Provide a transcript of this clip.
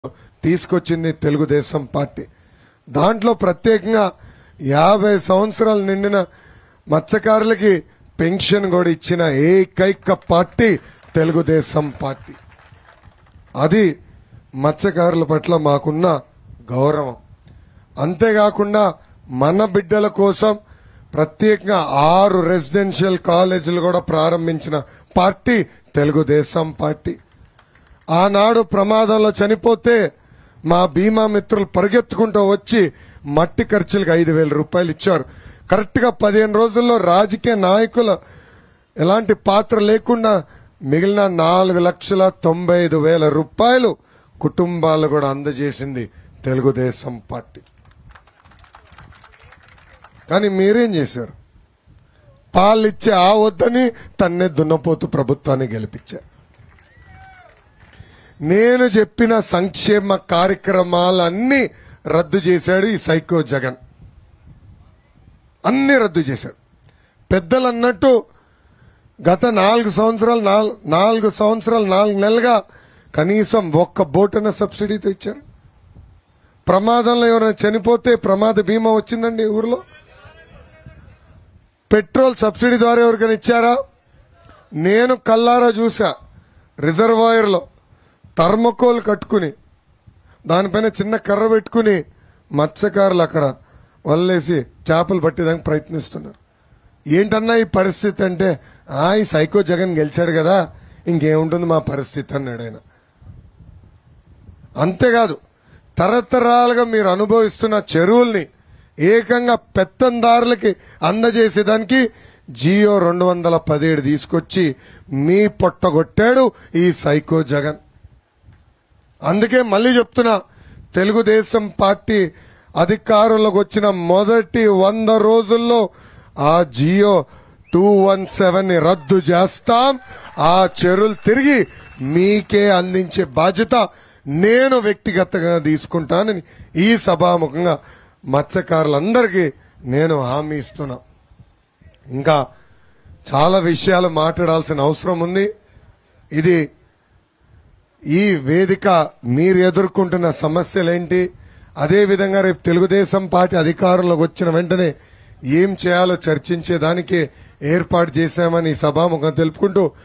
తీసుకొచ్చింది తెలుగుదేశం పార్టీ దాంట్లో ప్రత్యేకంగా యాభై సంవత్సరాలు నిండిన మత్స్యకారులకి పెన్షన్ కూడా ఇచ్చిన ఏకైక పార్టీ తెలుగుదేశం పార్టీ అది మత్స్యకారుల పట్ల మాకున్న గౌరవం అంతేకాకుండా మన బిడ్డల కోసం ప్రత్యేకంగా ఆరు రెసిడెన్షియల్ కాలేజీలు కూడా ప్రారంభించిన పార్టీ తెలుగుదేశం పార్టీ ఆనాడు ప్రమాదంలో చనిపోతే మా బీమా మిత్రులు పరిగెత్తుకుంటూ వచ్చి మట్టి ఖర్చులకు ఐదు వేల రూపాయలు ఇచ్చారు కరెక్ట్ గా పదిహేను రోజుల్లో రాజకీయ నాయకులు ఎలాంటి పాత్ర లేకుండా మిగిలిన నాలుగు లక్షల తొంభై ఐదు వేల రూపాయలు కుటుంబాలు కూడా అందజేసింది తెలుగుదేశం పార్టీ కానీ మీరేం చేశారు పాలిచ్చే ఆ వద్దని తన్నే దున్నపోతు ప్రభుత్వాన్ని గెలిపించారు నేను చెప్పిన సంక్షేమ కార్యక్రమాలన్నీ రద్దు చేశాడు ఈ సైకో జగన్ అన్ని రద్దు చేశాడు పెద్దలు అన్నట్టు గత నాలుగు సంవత్సరాలు నాల్- నాలుగు సంవత్సరాలు నాలుగు నెలలుగా కనీసం ఒక్క బోటన సబ్సిడీతో ఇచ్చారు ప్రమాదంలో ఎవరైనా చనిపోతే ప్రమాద బీమా వచ్చిందండి ఈ ఊర్లో పెట్రోల్ సబ్సిడీ ద్వారా ఎవరికైనా ఇచ్చారా నేను కల్లారా చూసా రిజర్వాయర్లో థర్మకోల్ కట్టుకుని దానిపైన చిన్న కర్ర పెట్టుకుని మత్స్యకారులు అక్కడ వల్లేసి చేపలు పట్టేదానికి ప్రయత్నిస్తున్నారు ఏంటన్నా ఈ పరిస్థితి అంటే ఆ ఈ సైకో జగన్ గెలిచాడు కదా ఇంకేముంటుంది మా పరిస్థితి అన్నాడు ఆయన అంతేకాదు తరతరాలుగా మీరు అనుభవిస్తున్న చెరువుల్ని ఏకంగా పెత్తందారులకి అందజేసేదానికి జియో రెండు వందల పదిహేడు తీసుకొచ్చి మీ పొట్టగొట్టాడు ఈ సైకో జగన్ అందుకే మళ్ళీ చెప్తున్నా తెలుగుదేశం పార్టీ అధికారంలోకి వచ్చిన మొదటి వంద రోజుల్లో ఆ జియో టూ వన్ సెవెన్ ని రద్దు చేస్తాం ఆ చెరువులు తిరిగి మీకే అందించే బాధ్యత నేను వ్యక్తిగతంగా తీసుకుంటానని ఈ సభాముఖంగా మత్స్యకారులందరికీ నేను హామీ ఇస్తున్నా ఇంకా చాలా విషయాలు మాట్లాడాల్సిన అవసరం ఉంది ఇది ఈ వేదిక మీరు ఎదుర్కొంటున్న సమస్యలేంటి అదే విధంగా రేపు తెలుగుదేశం పార్టీ అధికారంలోకి వచ్చిన వెంటనే ఏం చేయాలో చర్చించేదానికి ఏర్పాటు చేశామని ఈ సభాముఖం తెలుపుకుంటూ